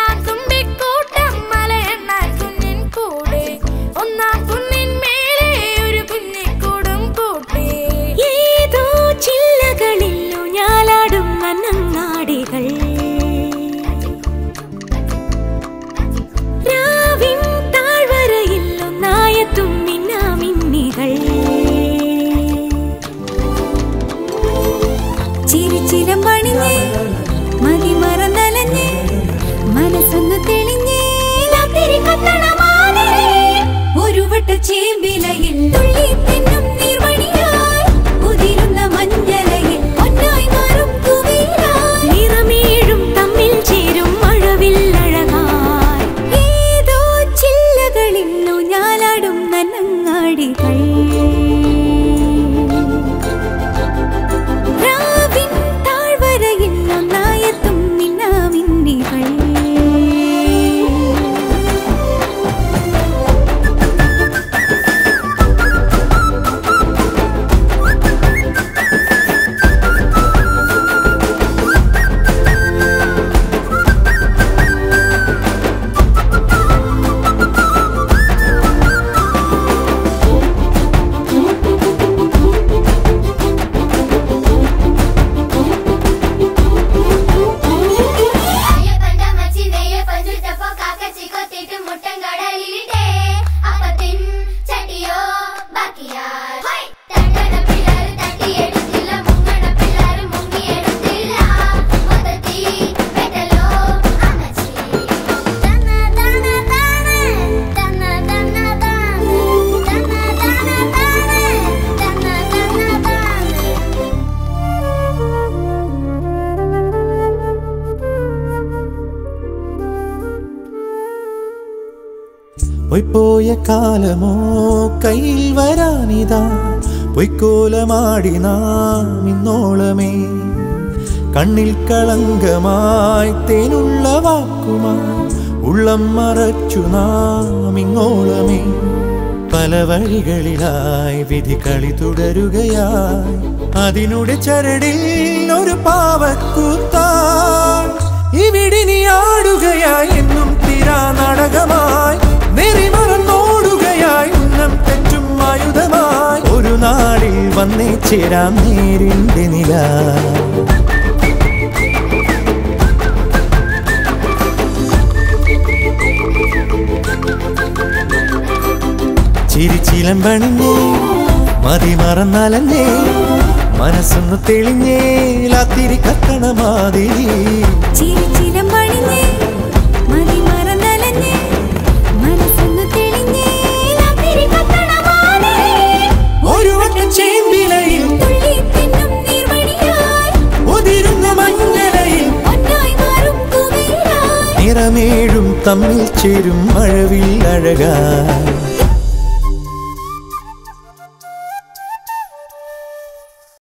ചെമ്മാൻ തുമ്പിക്കൂട്ടം മലയെണ്ണാൻ കുഞ്ഞിൻ കൂടെ ഒന്നാം കുന്നിൻ മേലെ ഒരു കുഞ്ഞിക്കൂടും കൂട്ടി ഏതോ ചില്ലകളിൽ ഊഞ്ഞാലാടും നന്നങ്ങാടികൾ രാവിൻ താഴ്വരയിൽ ഒന്നായെത്തും മിന്നാമിന്നികൾ ചിരിച്ചിരം പണിഞ്ഞ് മതി മറന്നലഞ്ഞ് മനസ്സൊന്ന് തെളിഞ്ഞ് രാത്രി കത്തണ മാതിരി ഒരു വട്ട ചേമ്പിലയിൽ തുള്ളി തിന്നും നീർമണിയായി ഉതിരുന്ന മഞ്ഞലയിൽ ഒന്നായി മാറും കുവീരായി നിറമേഴും തമ്മിൽ ചേരും മഴവിൽ അഴകായി ഏതോ ചില്ലകളിൽ ഊഞ്ഞാലാടും നന്നങ്ങാടികൾ രാവിൻ താഴ്വരയിൽ ഒന്നായെത്തും മിന്നാമിന്നികൾ അയ്യപ്പന്റെ അമ്മച്ചി നെയ്യപ്പം ചുട്ടപ്പോ കാക്കച്ചി കൊത്തിയിട്ട് മുട്ടൻ കടലിലിട്ടേ അപ്പത്തിൻ ചട്ടിയോ ബാക്കിയാൽ ഹോയ്! തട്ടണ പിള്ളേര് തട്ടിയെടുത്തില്ല മുങ്ങണ പിള്ളേര് മുങ്ങിയെടുത്തില്ല മൊത്തത്തി പെട്ടല്ലോ അമ്മച്ചി തന്ന തന്ന താനെ തന്ന തന്ന താനെ തന്ന തന്ന താനെ തന്ന തന്ന താനെ പൊയ്പോയ കാലമോ കയ്യിൽ വരാനിതാ പൊയ്ക്കോലമാടി നാം ഇന്നോളമേ കണ്ണിൽ കളങ്കമായി തേനുള്ള വാക്കുമായി ഉള്ളം മറച്ചു നാം ഇങ്ങോളമേ പല വഴികളിലായി വിധി കളി തുടരുകയായി അതിനുടെ ചരടിൽ ഒരു പാവക്കൂത്തായി ഇവിടെ നീ ആടുകയായി എന്നും തീരാ നാടകമായി നെറിമറന്നോടുകയായി ഉന്നം തെറ്റും ആയുധമായി ഒരു നാളിൽ വന്നേ ചേരാം നേരിന്റെ നില ചിരിച്ചിലം പണിഞ്ഞേ മതി മറന്നാലല്ലേ മനസ്സൊന്ന് തെളിഞ്ഞേ ലാത്തിരി കത്തണ മാതിരി ചിരിച്ചിരം പണിഞ്ഞ് മതി മറന്നലഞ്ഞ് മനസ്സൊന്ന് തെളിഞ്ഞ് രാത്രി കത്തണ മാതിരി ഒരു വട്ടം ചേമ്പിലയിൽ തുള്ളി തിന്നും നീർമണിയായി ഉതിരുന്ന മഞ്ഞലയിൽ ഒന്നായി മാറും കുവീരായി നിറമേഴും തമ്മിൽ ചേരും മഴവിൽ അഴകായി